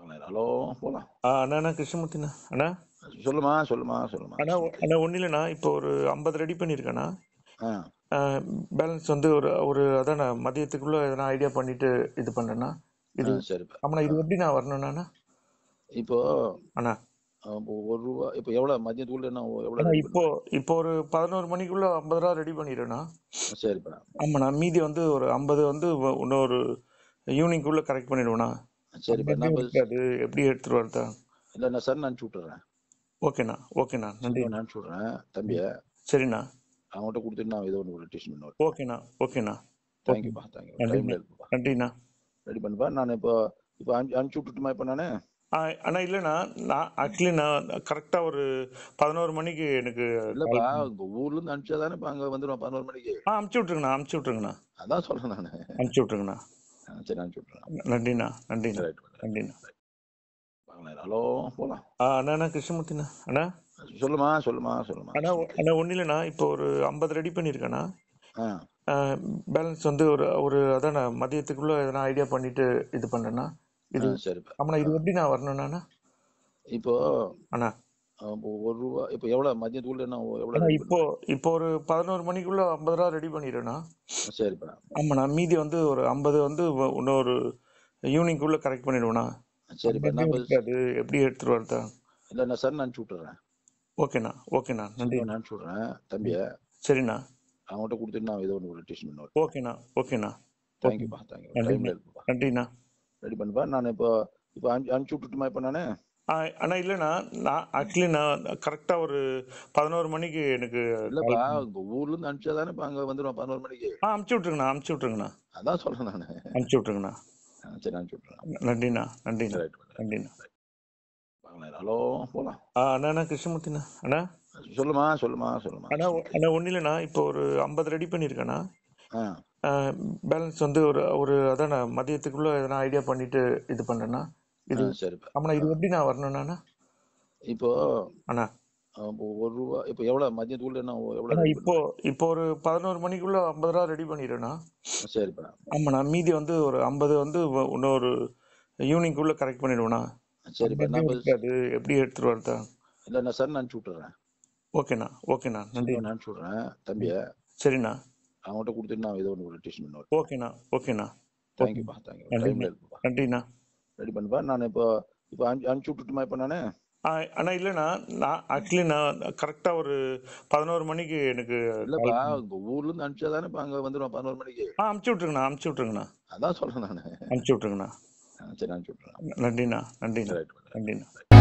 பார்க்கலாம் ஹலோ போலாம் ஆ அண்ணா அண்ணா கிருஷ்ணமூர்த்திண்ணா அண்ணா சொல்லுமா சொல்லுமா சொல்லுமா அண்ணா ஒ- அண்ணா ஒன்றும் இல்லைண்ணா இப்போ ஒரு ஐம்பது ரெடி பண்ணியிருக்கேண்ணா ஆ பேலன்ஸ் வந்து ஒரு ஒரு அதாண்ணா மதியத்துக்குள்ள எதனா ஐடியா பண்ணிட்டு இது பண்ணுறேண்ணா இது ஆ, சரிப்பா ஆமாண்ணா இது எப்படி நான் வரணுண்ணா இப்போ அண்ணா அஹ், இப்போ ஒரு ரூபா இப்போ எவ்வளோ மதியத்துக்குள்ள என்ன எவ்வளோ அண்ணா ready இப்போ இப்போ ஒரு பதினோரு மணிக்குள்ள ஐம்பது ரூபா ரெடி பண்ணிடுறேண்ணா பண்ணு? சரிப்பா ஆமாண்ணா மீதி வந்து ஒரு ஐம்பது வந்து வ- இன்னொரு ஈவினிங்குள்ள கரெக்ட் பண்ணிடுவேண்ணா சரிப்பா எப்படி நான் இப்போ இருக்காது எப்படி எடுத்துட்டு வரதா இல்லை நான் சார் அனுப்பிச்சி விட்டுறேன் ஓகேண்ணா ஓகேண்ணா நன்றி நான் அனுப்பிச்சி விட்றேன் தம்பியை சரிண்ணா அவங்கள்ட்ட கொடுத்துட்டு நான் ஏதோ ஒன்று டெஸ்ட் பண்ணுவேன் ஓகேண்ணா ஓகேண்ணா தேங்க்யூப்பா தேங்க்யூ நன்றி. டைமில் இருக்குப்பா நன்றிண்ணா ரெடி பண்ணுப்பா நான் இப்போ இப்போ அனுப்பி அனுப்பிச்சி விட்டுட்டுமா இப்போ நான் ஆ, அண்ணா இல்லைண்ணா நான் ஆக்சுவலி நான் கரெக்டாக ஒரு பதினோரு மணிக்கு எனக்கு இல்லைப்பா இப்போ ஊர்லேருந்து அனுப்பிச்சா தானே இப்போ அங்கே வந்துடுவேன் பதினோரு மணிக்கு ஆ அமுச்சு விட்ருங்கண்ணா அமுச்சு விட்ருங்கண்ணா அதான் சொல்கிறேன் நான் அமுச்சு விட்ருங்கண்ணா சரி அனுப்பிச்சி விட்றேன் நன்றிண்ணா நன்றிண்ணா ரைட் நன்றிண்ணா பார்க்கலாம் ஹலோ போகலாம் ஆ அண்ணா அண்ணா கிருஷ்ணமூர்த்திண்ணா அண்ணா சொல்லுமா சொல்லுமா சொல்லுமா அண்ணா ஒ- அண்ணா ஒன்றும் இல்லைண்ணா இப்போ ஒரு ஐம்பது ரெடி பண்ணியிருக்கேண்ணா ஆ பேலன்ஸ் வந்து ஒரு ஒரு அதாண்ணா மதியத்துக்குள்ள எதனா ஐடியா பண்ணிட்டு இது பண்ணுறேண்ணா இது ஆ, சரிப்பா ஆமாண்ணா இது எப்படி நான் வரணுண்ணா இப்போ அண்ணா அஹ், இப்போ ஒரு ரூபா இப்போ எவ்வளோ மதியத்துக்குள்ள என்ன எவ்வளோ அண்ணா ready இப்போ இப்போ ஒரு பதினோரு மணிக்குள்ள ஐம்பது ரூபா ரெடி பண்ணிடுறேண்ணா பண்ணு? சரிப்பா ஆமாண்ணா மீதி வந்து ஒரு ஐம்பது வந்து வ- இன்னொரு ஈவினிங்குள்ள கரெக்ட் பண்ணிடுவேண்ணா சரிப்பா எப்படி நான் இப்போ இருக்காது எப்படி எடுத்துட்டு வரதா இல்லை நான் சார் அனுப்பிச்சி விட்டுறேன் ஓகேண்ணா ஓகேண்ணா நன்றி நான் அனுப்பிச்சி விட்றேன் தம்பியை சரிண்ணா அவங்கள்ட்ட கொடுத்துட்டு நான் ஏதோ ஒன்று டெஸ்ட் பண்ணுவேன் ஓகேண்ணா ஓகேண்ணா தேங்க்யூப்பா தேங்க்யூ நன்றி. டைமில் இருக்குப்பா நன்றிண்ணா ரெடி பண்ணுப்பா நான் இப்போ இப்போ அனுப்பி அனுப்பிச்சி விட்டுட்டுமா இப்போ நான் ஆ, அண்ணா இல்லைண்ணா நான் ஆக்சுவலி நான் கரெக்டாக ஒரு பதினோரு மணிக்கு எனக்கு இல்லைப்பா இப்போ ஊர்லேருந்து அனுப்பிச்சா தானே இப்போ அங்கே வந்துடுவேன் பதினோரு மணிக்கு ஆ அமுச்சு விட்ருங்கண்ணா அமுச்சு விட்ருங்கண்ணா அதான் சொல்கிறேன் நான் அமுச்சு விட்ருங்கண்ணா சரி அனுப்பிச்சி விட்றேன் நன்றிண்ணா நன்றிண்ணா ரைட் நன்றிண்ணா பார்க்கலாம் ஹலோ போகலாம் ஆ அண்ணா அண்ணா கிருஷ்ணமூர்த்திண்ணா அண்ணா சொல்லுமா சொல்லுமா சொல்லுமா அண்ணா ஒ- அண்ணா ஒன்றும் இல்லைண்ணா இப்போ ஒரு ஐம்பது ரெடி பண்ணியிருக்கேண்ணா ஆ பேலன்ஸ் வந்து ஒரு ஒரு அதாண்ணா மதியத்துக்குள்ள எதனா ஐடியா பண்ணிட்டு இது பண்ணுறேண்ணா இது ஆ, சரிப்பா ஆமாண்ணா இது எப்படி நான் வரணுண்ணா இப்போ அண்ணா அஹ், இப்போ ஒரு ரூபா இப்போ எவ்வளோ மதியத்துக்குள்ள என்ன எவ்வளோ அண்ணா ready இப்போ இப்போ ஒரு பதினோரு மணிக்குள்ள ஐம்பது ரூபா ரெடி பண்ணிடுறேண்ணா பண்ணு? சரிப்பா ஆமாண்ணா மீதி வந்து ஒரு ஐம்பது வந்து வ- இன்னொரு ஈவினிங்குள்ள கரெக்ட் பண்ணிடுவேண்ணா சரிப்பா நான் இப்போ இருக்காது எப்படி எடுத்துட்டு வரதா இல்லை நான் சார் அனுப்பிச்சி விட்டுறேன் ஓகேண்ணா ஓகேண்ணா நன்றி நான் அனுப்பிச்சி விட்றேன் தம்பியை சரிண்ணா அவங்கள்ட்ட கொடுத்துட்டு நான் ஏதோ ஒன்று டெஸ்ட் பண்ணுவேன் ஓகேண்ணா ஓகேண்ணா தேங்க்யூப்பா தேங்க்யூ நன்றி. டைமில் இருக்குப்பா நன்றிண்ணா ரெடி பண்ணுப்பா நான் இப்போ இப்போ அனுப்பி அனுப்பிச்சி விட்டுட்டுமா இப்போ நான் ஆ, அண்ணா இல்லைண்ணா நான் ஆக்சுவலி நான் கரெக்டாக ஒரு பதினோரு மணிக்கு எனக்கு இல்லைப்பா இப்போ ஊர்லேருந்து அனுப்பிச்சா தானே இப்போ அங்கே வந்துடுவேன் பதினோரு மணிக்கு ஆ அமுச்சு விட்ருங்கண்ணா அமுச்சு விட்ருங்கண்ணா அதான் சொல்கிறேன் நான் அமுச்சு விட்ருங்கண்ணா சரி அனுப்பிச்சி விட்றேன் நன்றிண்ணா நன்றிண்ணா ரைட் நன்றிண்ணா